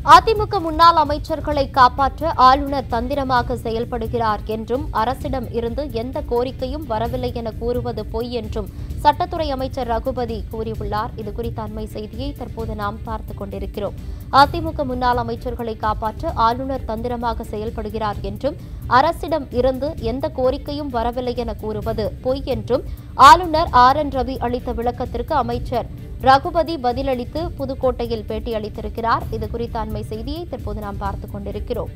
அதிமுக முன்னாள் அமைச்சர்களை காப்பாற்ற ஆளுநர் தந்திரமாக செயல்படுகிறார் என்றும் அரசிடம் இருந்து எந்த கோரிக்கையும் வரவில்லை என கூறுவது பொய் என்றும் சட்டத்துறை அமைச்சர் ரகுபதி கூறியுள்ளார் இது குறித்த அண்மை செய்தியை தற்போது நாம் பார்த்துக் கொண்டிருக்கிறோம் அதிமுக முன்னாள் அமைச்சர்களை காப்பாற்ற ஆளுநர் தந்திரமாக செயல்படுகிறார் என்றும் அரசிடம் இருந்து எந்த கோரிக்கையும் வரவில்லை என கூறுவது பொய் என்றும் ஆளுநர் ஆர் என் ரவி அளித்த விளக்கத்திற்கு அமைச்சர் ரகுபதி பதிலளித்து புதுக்கோட்டையில் பேட்டியளித்திருக்கிறார் இது குறித்த அண்மை செய்தியை தற்போது நாம் பார்த்துக் கொண்டிருக்கிறோம்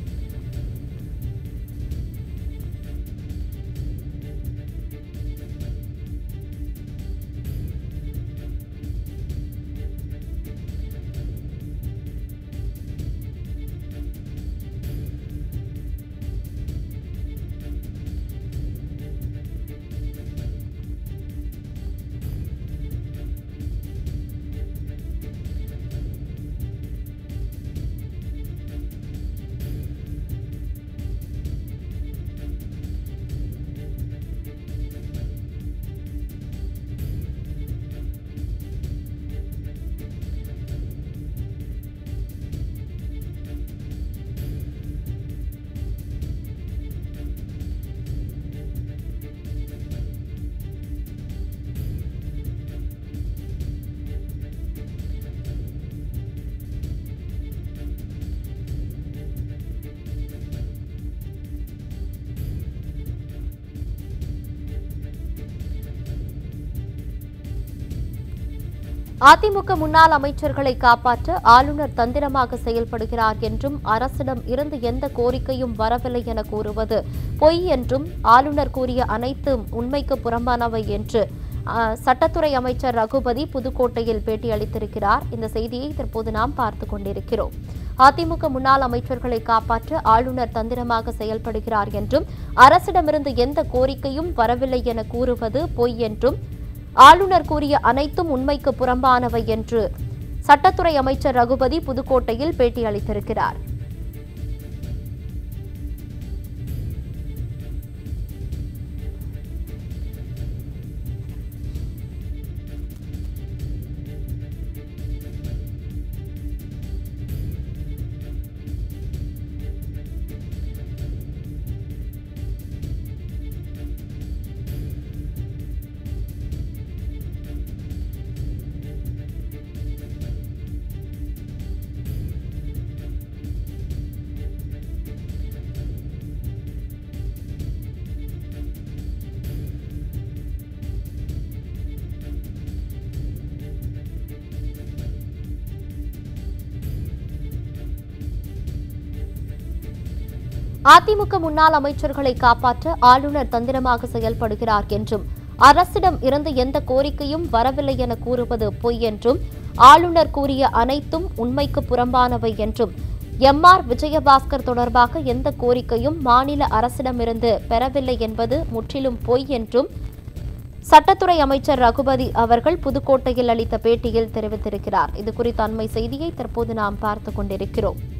அதிமுக முன்னாள் அமைச்சர்களை காப்பாற்ற ஆளுநர் தந்திரமாக செயல்படுகிறார் என்றும் அரசிடம் இருந்து எந்த கோரிக்கையும் வரவில்லை என கூறுவது பொய் என்றும் ஆளுநர் கூறிய அனைத்தும் உண்மைக்கு புறம்பானவை என்று ஆ, சட்டத்துறை அமைச்சர் ரகுபதி புதுக்கோட்டையில் பேட்டியளித்திருக்கிறார் இந்த செய்தியை தற்போது நாம் பார்த்துக் கொண்டிருக்கிறோம் அதிமுக முன்னாள் அமைச்சர்களை காப்பாற்ற ஆளுநர் தந்திரமாக செயல்படுகிறார் என்றும் அரசிடமிருந்து எந்த கோரிக்கையும் வரவில்லை என கூறுவது பொய் என்றும் ஆளுநர் கூறிய அனைத்தும் உண்மைக்கு புறம்பானவை என்று சட்டத்துறை அமைச்சர் ரகுபதி புதுக்கோட்டையில் பேட்டியளித்திருக்கிறார் அதிமுக முன்னாள் அமைச்சர்களை காப்பாற்ற ஆளுநர் தந்திரமாக செயல்படுகிறார் என்றும் அரசிடம் இருந்து எந்த கோரிக்கையும் வரவில்லை என கூறுவது பொய் என்றும் ஆளுநர் கூறிய அனைத்தும் உண்மைக்கு புறம்பானவை என்றும் எம் ஆர் விஜயபாஸ்கர் தொடர்பாக எந்த கோரிக்கையும் மாநில அரசிடமிருந்து பெறவில்லை என்பது முற்றிலும் பொய் என்றும் சட்டத்துறை அமைச்சர் ரகுபதி அவர்கள் புதுக்கோட்டையில் அளித்த பேட்டியில் தெரிவித்திருக்கிறார் இது குறித்த அண்மை செய்தியை தற்போது நாம் பார்த்துக் கொண்டிருக்கிறோம்